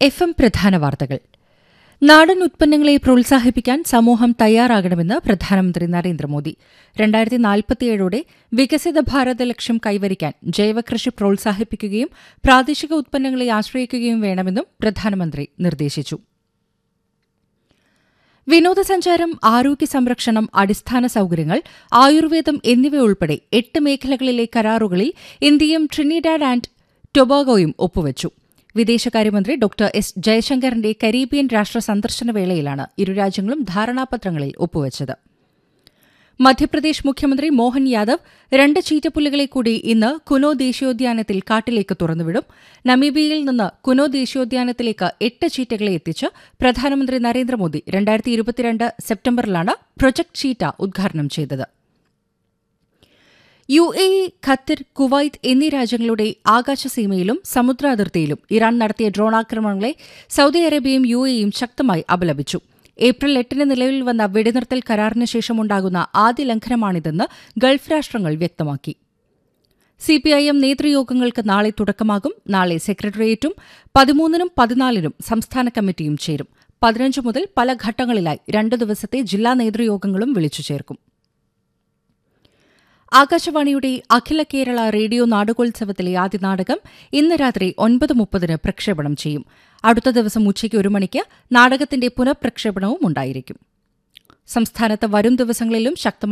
F M പ്രധാന വാർത്തകൾ നാടൻ ഉത്പന്നങ്ങളെ പ്രോത്സാഹിപ്പിക്കാൻ സമൂഹം തയ്യാറാകണമെന്ന് പ്രധാനമന്ത്രി നരേന്ദ്രമോദി രണ്ടായിരത്തി നാൽപ്പത്തിയേഴോടെ വികസിത ഭാരത ലക്ഷ്യം കൈവരിക്കാൻ ജൈവകൃഷി പ്രോത്സാഹിപ്പിക്കുകയും പ്രാദേശിക ഉത്പന്നങ്ങളെ ആശ്രയിക്കുകയും വേണമെന്നും പ്രധാനമന്ത്രി നിർദ്ദേശിച്ചു വിനോദസഞ്ചാരം ആരോഗ്യ സംരക്ഷണം അടിസ്ഥാന സൌകര്യങ്ങൾ ആയുർവേദം എന്നിവയുൾപ്പെടെ എട്ട് മേഖലകളിലെ കരാറുകളിൽ ഇന്ത്യയും ട്രിനിഡാഡ് ആൻഡ് ടൊബാഗോയും ഒപ്പുവച്ചു വിദേശകാര്യമന്ത്രി ഡോക്ടർ എസ് ജയശങ്കറിന്റെ കരീബിയൻ രാഷ്ട്ര സന്ദർശന വേളയിലാണ് ഇരു രാജ്യങ്ങളും ധാരണാപത്രങ്ങളിൽ ഒപ്പുവച്ചത് മധ്യപ്രദേശ് മുഖ്യമന്ത്രി മോഹൻ യാദവ് രണ്ട് ചീറ്റപ്പുല്ലുകളെ കൂടി ഇന്ന് കുനോ ദേശീയോദ്യാനത്തിൽ കാട്ടിലേക്ക് തുറന്നുവിടും നമീബിയയിൽ നിന്ന് കുനോ ദേശീയോദ്യാനത്തിലേക്ക് എട്ട് ചീറ്റകളെ എത്തിച്ച് പ്രധാനമന്ത്രി നരേന്ദ്രമോദി രണ്ടായിരത്തി ഇരുപത്തിരണ്ട് സെപ്റ്റംബറിലാണ് പ്രൊജക്ട് ചീറ്റ ഉദ്ഘാടനം ചെയ്തത് U A E Qatar Kuwait എന്നീ രാജ്യങ്ങളുടെ ആകാശസീമയിലും സമുദ്ര അതിർത്തിയിലും ഇറാൻ നടത്തിയ ഡ്രോണാക്രമണങ്ങളെ സൌദി അറേബ്യയും യു എയും ശക്തമായി അപലപിച്ചു ഏപ്രിൽ എട്ടിന് നിലവിൽ വന്ന വെടിനിർത്തൽ കരാറിന് ശേഷമുണ്ടാകുന്ന ആദ്യ ലംഘനമാണിതെന്ന് ഗൾഫ് രാഷ്ട്രങ്ങൾ വ്യക്തമാക്കി സിപിഐഎം നേതൃയോഗങ്ങൾക്ക് നാളെ തുടക്കമാകും നാളെ സെക്രട്ടേറിയറ്റും പതിമൂന്നിനും പതിനാലിനും സംസ്ഥാന കമ്മിറ്റിയും ചേരും പതിനഞ്ച് മുതൽ പല ഘട്ടങ്ങളിലായി രണ്ട് ദിവസത്തെ ജില്ലാ നേതൃയോഗങ്ങളും വിളിച്ചു ചേർക്കും ആകാശവാണിയുടെ അഖില കേരള റേഡിയോ നാടകോത്സവത്തിലെ ആദ്യ നാടകം ഇന്ന് രാത്രി ഒൻപത് മുപ്പതിന് പ്രക്ഷേപണം ചെയ്യും അടുത്ത ദിവസം ഉച്ചയ്ക്ക് ഒരു മണിക്ക് നാടകത്തിന്റെ പുനഃപ്രക്ഷേപണവും ഉണ്ടായിരിക്കും സംസ്ഥാനത്ത് വരും ദിവസങ്ങളിലും ശക്തമായ